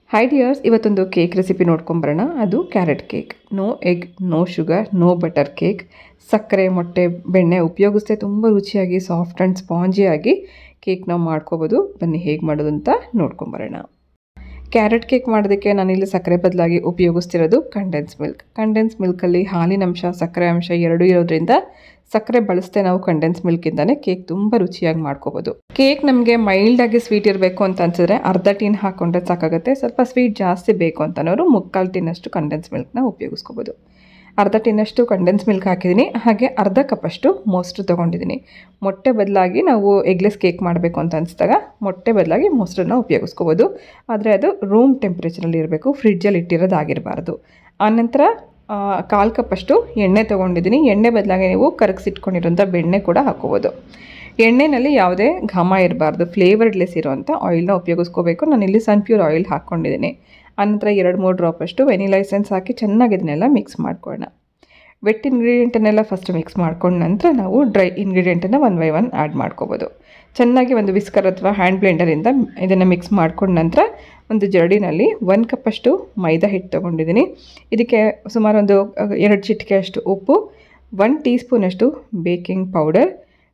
high dears ಇವತ್ತೊಂದು cake recipe ನೋಡ್ಕೊಂಬರೋಣ ಅದು carrot cake no egg no sugar no butter cake ಸಕ್ಕರೆ ಮೊಟ್ಟೆ ಬೆಣ್ಣೆ ಉಪಯೋಗಿಸದೆ ತುಂಬ ರುಚಿಯಾಗಿ ಸಾಫ್ಟ್ ಆ್ಯಂಡ್ ಸ್ಪಾಂಜಿಯಾಗಿ ಕೇಕ್ ನಾವು ಮಾಡ್ಕೋಬೋದು ಬನ್ನಿ ಹೇಗೆ ಮಾಡೋದು ಅಂತ ನೋಡ್ಕೊಂಬರೋಣ ಕ್ಯಾರೆಟ್ ಕೇಕ್ ಮಾಡೋದಕ್ಕೆ ನಾನಿಲ್ಲಿ ಸಕ್ಕರೆ ಬದಲಾಗಿ ಉಪಯೋಗಿಸ್ತಿರೋದು ಕಂಡೆನ್ಸ್ ಮಿಲ್ಕ್ ಕಂಡೆನ್ಸ್ ಮಿಲ್ಕಲ್ಲಿ ಹಾಲಿನ ಅಂಶ ಸಕ್ಕರೆ ಅಂಶ ಎರಡೂ ಇರೋದ್ರಿಂದ ಸಕ್ಕರೆ ಬಳಸದೆ ನಾವು ಕಂಡೆನ್ಸ್ ಮಿಲ್ಕಿಂದನೇ ಕೇಕ್ ತುಂಬ ರುಚಿಯಾಗಿ ಮಾಡ್ಕೋಬೋದು ಕೇಕ್ ನಮಗೆ ಮೈಲ್ಡಾಗಿ ಸ್ವೀಟ್ ಇರಬೇಕು ಅಂತ ಅನ್ಸಿದ್ರೆ ಅರ್ಧ ಟೀನ್ ಹಾಕ್ಕೊಂಡ್ರೆ ಸಾಕಾಗುತ್ತೆ ಸ್ವಲ್ಪ ಸ್ವೀಟ್ ಜಾಸ್ತಿ ಬೇಕು ಅಂತನೋರು ಮುಕ್ಕಾಲು ಟೀನಷ್ಟು ಕಂಡೆನ್ಸ್ ಮಿಲ್ಕ್ನ ಉಪಯೋಗಿಸ್ಕೋಬೋದು ಅರ್ಧ ಟೀನಷ್ಟು ಕಂಡೆನ್ಸ್ ಮಿಲ್ಕ್ ಹಾಕಿದ್ದೀನಿ ಹಾಗೆ ಅರ್ಧ ಕಪ್ಪಷ್ಟು ಮೊಸರು ತೊಗೊಂಡಿದ್ದೀನಿ ಮೊಟ್ಟೆ ಬದಲಾಗಿ ನಾವು ಎಗ್ಲೆಸ್ ಕೇಕ್ ಮಾಡಬೇಕು ಅಂತ ಅನಿಸಿದಾಗ ಮೊಟ್ಟೆ ಬದಲಾಗಿ ಮೊಸರನ್ನ ಉಪಯೋಗಿಸ್ಕೋಬೋದು ಆದರೆ ಅದು ರೂಮ್ ಟೆಂಪ್ರೇಚರಲ್ಲಿ ಇರಬೇಕು ಫ್ರಿಡ್ಜಲ್ಲಿ ಇಟ್ಟಿರೋದಾಗಿರಬಾರ್ದು ಆನಂತರ ಕಾಲು ಕಪ್ಪಷ್ಟು ಎಣ್ಣೆ ತೊಗೊಂಡಿದ್ದೀನಿ ಎಣ್ಣೆ ಬದಲಾಗಿ ನೀವು ಕರಗಿಸಿಟ್ಕೊಂಡಿರೋಂಥ ಬೆಣ್ಣೆ ಕೂಡ ಹಾಕ್ಕೋಬೋದು ಎಣ್ಣೆಯಲ್ಲಿ ಯಾವುದೇ ಘಮ ಇರಬಾರ್ದು ಫ್ಲೇವರ್ಡ್ಲೆಸ್ ಇರೋವಂಥ ಆಯಿಲ್ನ ಉಪಯೋಗಿಸ್ಕೋಬೇಕು ನಾನಿಲ್ಲಿ ಸನ್ಪ್ಯೂರ್ ಆಯಿಲ್ ಹಾಕ್ಕೊಂಡಿದ್ದೀನಿ ಆನಂತರ ಎರಡು ಮೂರು ಡ್ರಾಪಷ್ಟು ವೆನಿಲಾ ಎಸೆನ್ಸ್ ಹಾಕಿ ಚೆನ್ನಾಗಿ ಇದನ್ನೆಲ್ಲ ಮಿಕ್ಸ್ ಮಾಡ್ಕೊಳ್ಳೋಣ ವೆಟ್ ಇಂಗ್ರೀಡಿಯೆಂಟನ್ನೆಲ್ಲ ಫಸ್ಟ್ ಮಿಕ್ಸ್ ಮಾಡ್ಕೊಂಡ ನಂತರ ನಾವು ಡ್ರೈ ಇಂಗ್ರೀಡಿಯೆಂಟನ್ನು ಒನ್ ಬೈ ಒನ್ ಆ್ಯಡ್ ಮಾಡ್ಕೋಬೋದು ಚೆನ್ನಾಗಿ ಒಂದು ವಿಸ್ಕರ್ ಅಥವಾ ಹ್ಯಾಂಡ್ ಬ್ಲೆಂಡರಿಂದ ಇದನ್ನು ಮಿಕ್ಸ್ ಮಾಡ್ಕೊಂಡ ನಂತರ ಒಂದು ಜರಡಿನಲ್ಲಿ ಒಂದು ಕಪ್ಪಷ್ಟು ಮೈದಾ ಹಿಟ್ಟು ತೊಗೊಂಡಿದ್ದೀನಿ ಇದಕ್ಕೆ ಸುಮಾರು ಒಂದು ಎರಡು ಚಿಟಿಕೆಯಷ್ಟು ಉಪ್ಪು ಒನ್ ಟೀ ಸ್ಪೂನಷ್ಟು ಬೇಕಿಂಗ್ ಪೌಡರ್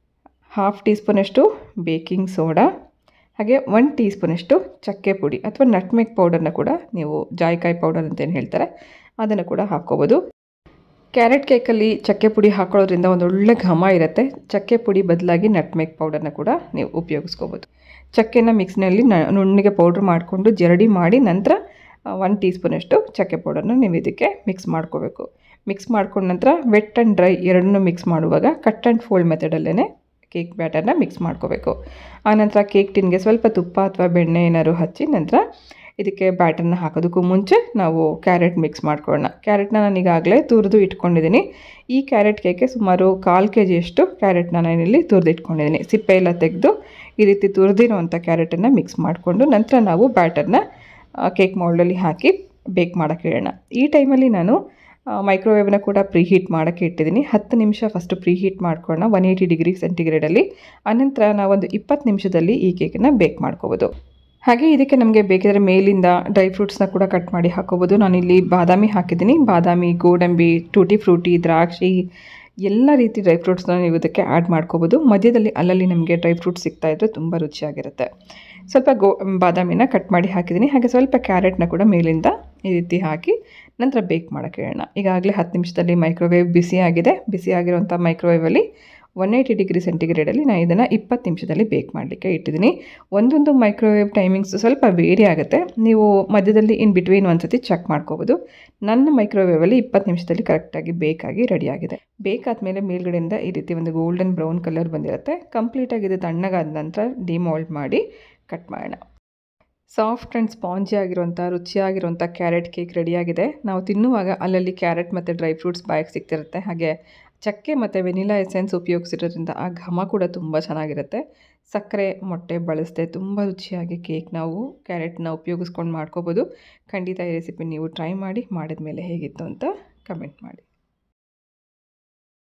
ಹಾಫ್ ಟೀ ಸ್ಪೂನಷ್ಟು ಬೇಕಿಂಗ್ ಸೋಡಾ ಹಾಗೆ ಒನ್ ಟೀ ಸ್ಪೂನಷ್ಟು ಚಕ್ಕೆ ಪುಡಿ ಅಥವಾ ನಟ್ಮೆಗ್ ಪೌಡರ್ನ ಕೂಡ ನೀವು ಜಾಯಿಕಾಯಿ ಪೌಡರ್ ಅಂತೇನು ಹೇಳ್ತಾರೆ ಅದನ್ನು ಕೂಡ ಹಾಕ್ಕೋಬೋದು ಕ್ಯಾರೆಟ್ ಕೇಕಲ್ಲಿ ಚಕ್ಕೆ ಪುಡಿ ಹಾಕೊಳ್ಳೋದ್ರಿಂದ ಒಂದು ಒಳ್ಳೆ ಘಮ ಇರುತ್ತೆ ಚಕ್ಕೆ ಪುಡಿ ಬದಲಾಗಿ ನಟ್ಮೆಗ್ ಪೌಡರ್ನ ಕೂಡ ನೀವು ಉಪಯೋಗಿಸ್ಕೋಬೋದು ಚಕ್ಕೆನ ಮಿಕ್ಸ್ನಲ್ಲಿ ನ ನುಣ್ಣಗೆ ಪೌಡ್ರ್ ಮಾಡಿಕೊಂಡು ಜರಡಿ ಮಾಡಿ ನಂತರ ಒನ್ ಟೀ ಸ್ಪೂನಷ್ಟು ಚಕ್ಕೆ ಪೌಡರ್ನ ನೀವು ಇದಕ್ಕೆ ಮಿಕ್ಸ್ ಮಾಡ್ಕೋಬೇಕು ಮಿಕ್ಸ್ ಮಾಡ್ಕೊಂಡ ನಂತರ ವೆಟ್ ಆ್ಯಂಡ್ ಡ್ರೈ ಎರಡನ್ನೂ ಮಿಕ್ಸ್ ಮಾಡುವಾಗ ಕಟ್ ಆ್ಯಂಡ್ ಫೋಲ್ಡ್ ಮೆಥಡಲ್ಲೇ ಕೇಕ್ ಬ್ಯಾಟರ್ನ ಮಿಕ್ಸ್ ಮಾಡ್ಕೋಬೇಕು ಆನಂತರ ಕೇಕ್ ಟಿನ್ಗೆ ಸ್ವಲ್ಪ ತುಪ್ಪ ಅಥವಾ ಬೆಣ್ಣೆ ಏನಾದ್ರು ಹಚ್ಚಿ ನಂತರ ಇದಕ್ಕೆ ಬ್ಯಾಟರ್ನ ಹಾಕೋದಕ್ಕೂ ಮುಂಚೆ ನಾವು ಕ್ಯಾರೆಟ್ ಮಿಕ್ಸ್ ಮಾಡ್ಕೊಳ್ಳೋಣ ಕ್ಯಾರೆಟ್ನ ನಾನು ಈಗಾಗಲೇ ತುರಿದು ಇಟ್ಕೊಂಡಿದ್ದೀನಿ ಈ ಕ್ಯಾರೆಟ್ ಕೇಕೆ ಸುಮಾರು ಕಾಲು ಕೆ ಜಿಯಷ್ಟು ಕ್ಯಾರೆಟ್ನ ನಾನಿಲ್ಲಿ ತುರಿದು ಇಟ್ಕೊಂಡಿದ್ದೀನಿ ಸಿಪ್ಪೆ ಎಲ್ಲ ತೆಗೆದು ಈ ರೀತಿ ತುರಿದಿರೋವಂಥ ಕ್ಯಾರೆಟನ್ನು ಮಿಕ್ಸ್ ಮಾಡಿಕೊಂಡು ನಂತರ ನಾವು ಬ್ಯಾಟರ್ನ ಕೇಕ್ ಮೌಲ್ಡಲ್ಲಿ ಹಾಕಿ ಬೇಕ್ ಮಾಡೋಕ್ಕೆ ಇಡೋಣ ಈ ಟೈಮಲ್ಲಿ ನಾನು ಮೈಕ್ರೋವೇವ್ನ ಕೂಡ ಪ್ರೀ ಹೀಟ್ ಮಾಡೋಕ್ಕೆ ಇಟ್ಟಿದ್ದೀನಿ ಹತ್ತು ನಿಮಿಷ ಫಸ್ಟು ಪ್ರೀ ಹೀಟ್ ಮಾಡ್ಕೊಳ್ಳೋಣ ಒನ್ ಏಯ್ಟಿ ಡಿಗ್ರಿ ಸೆಂಟಿಗ್ರೇಡಲ್ಲಿ ಆನಂತರ ನಾವೊಂದು ಇಪ್ಪತ್ತು ನಿಮಿಷದಲ್ಲಿ ಈ ಕೇಕನ್ನು ಬೇಕ್ ಮಾಡ್ಕೋಬೋದು ಹಾಗೆ ಇದಕ್ಕೆ ನಮಗೆ ಬೇಕಿದ್ರೆ ಮೇಲಿಂದ ಡ್ರೈ ಫ್ರೂಟ್ಸ್ನ ಕೂಡ ಕಟ್ ಮಾಡಿ ಹಾಕೋಬೋದು ನಾನಿಲ್ಲಿ ಬಾದಾಮಿ ಹಾಕಿದ್ದೀನಿ ಬಾದಾಮಿ ಗೋಡಂಬಿ ಟೂಟಿ ಫ್ರೂಟಿ ದ್ರಾಕ್ಷಿ ಎಲ್ಲ ರೀತಿ ಡ್ರೈ ಫ್ರೂಟ್ಸ್ನ ನೀವು ಇದಕ್ಕೆ ಆ್ಯಡ್ ಮಾಡ್ಕೋಬೋದು ಮಧ್ಯದಲ್ಲಿ ಅಲ್ಲಲ್ಲಿ ನಮಗೆ ಡ್ರೈ ಫ್ರೂಟ್ಸ್ ಸಿಗ್ತಾಯಿದ್ರೆ ತುಂಬ ರುಚಿಯಾಗಿರುತ್ತೆ ಸ್ವಲ್ಪ ಗೋ ಬಾದಾಮಿನ ಕಟ್ ಮಾಡಿ ಹಾಕಿದ್ದೀನಿ ಹಾಗೆ ಸ್ವಲ್ಪ ಕ್ಯಾರೆಟ್ನ ಕೂಡ ಮೇಲಿಂದ ಈ ರೀತಿ ಹಾಕಿ ನಂತರ ಬೇಕ್ ಮಾಡೋಕ್ಕೆ ಇಡೋಣ ಈಗಾಗಲೇ ಹತ್ತು ನಿಮಿಷದಲ್ಲಿ ಮೈಕ್ರೋವೇವ್ ಬಿಸಿ ಆಗಿದೆ ಬಿಸಿ ಆಗಿರುವಂಥ ಮೈಕ್ರೋವೇವಲ್ಲಿ ಒನ್ ಏಯ್ಟಿ ಡಿಗ್ರಿ ಸೆಂಟಿಗ್ರೇಡಲ್ಲಿ ನಾನು ಇದನ್ನು ಇಪ್ಪತ್ತು ನಿಮಿಷದಲ್ಲಿ ಬೇಕ್ ಮಾಡಲಿಕ್ಕೆ ಇಟ್ಟಿದ್ದೀನಿ ಒಂದೊಂದು ಮೈಕ್ರೋವೇವ್ ಟೈಮಿಂಗ್ಸ್ ಸ್ವಲ್ಪ ವೇರಿ ಆಗುತ್ತೆ ನೀವು ಮಧ್ಯದಲ್ಲಿ ಇನ್ ಬಿಟ್ವೀನ್ ಒಂದು ಸತಿ ಚೆಕ್ ಮಾಡ್ಕೋಬೋದು ನನ್ನ ಮೈಕ್ರೋವೇವಲ್ಲಿ ಇಪ್ಪತ್ತು ನಿಮಿಷದಲ್ಲಿ ಕರೆಕ್ಟಾಗಿ ಬೇಕಾಗಿ ರೆಡಿಯಾಗಿದೆ ಬೇಕಾದಮೇಲೆ ಮೇಲ್ಗಡೆಯಿಂದ ಈ ರೀತಿ ಒಂದು ಗೋಲ್ಡನ್ ಬ್ರೌನ್ ಕಲರ್ ಬಂದಿರುತ್ತೆ ಕಂಪ್ಲೀಟಾಗಿ ಇದು ತಣ್ಣಗಾದ ನಂತರ ಡಿಮೋಲ್ಡ್ ಮಾಡಿ ಕಟ್ ಮಾಡೋಣ ಸಾಫ್ಟ್ ಆ್ಯಂಡ್ ಸ್ಪಾಂಜಿ ಆಗಿರುವಂಥ ರುಚಿಯಾಗಿರುವಂಥ ಕ್ಯಾರೆಟ್ ಕೇಕ್ ರೆಡಿಯಾಗಿದೆ ನಾವು ತಿನ್ನುವಾಗ ಅಲ್ಲಲ್ಲಿ ಕ್ಯಾರೆಟ್ ಮತ್ತು ಡ್ರೈ ಫ್ರೂಟ್ಸ್ ಬಾಯಿಗೆ ಸಿಗ್ತಿರುತ್ತೆ ಹಾಗೆ ಚಕ್ಕೆ ಮತ್ತು ವೆನಿಲಾ ಎಸೆನ್ಸ್ ಉಪಯೋಗಿಸಿರೋದ್ರಿಂದ ಆ ಘಮ ಕೂಡ ತುಂಬ ಚೆನ್ನಾಗಿರುತ್ತೆ ಸಕ್ಕರೆ ಮೊಟ್ಟೆ ಬಳಸದೆ ತುಂಬ ರುಚಿಯಾಗಿ ಕೇಕ್ ನಾವು ಕ್ಯಾರೆಟ್ನ ಉಪಯೋಗಿಸ್ಕೊಂಡು ಮಾಡ್ಕೋಬೋದು ಖಂಡಿತ ಈ ರೆಸಿಪಿ ನೀವು ಟ್ರೈ ಮಾಡಿ ಮಾಡಿದ ಮೇಲೆ ಹೇಗಿತ್ತು ಅಂತ ಕಮೆಂಟ್ ಮಾಡಿ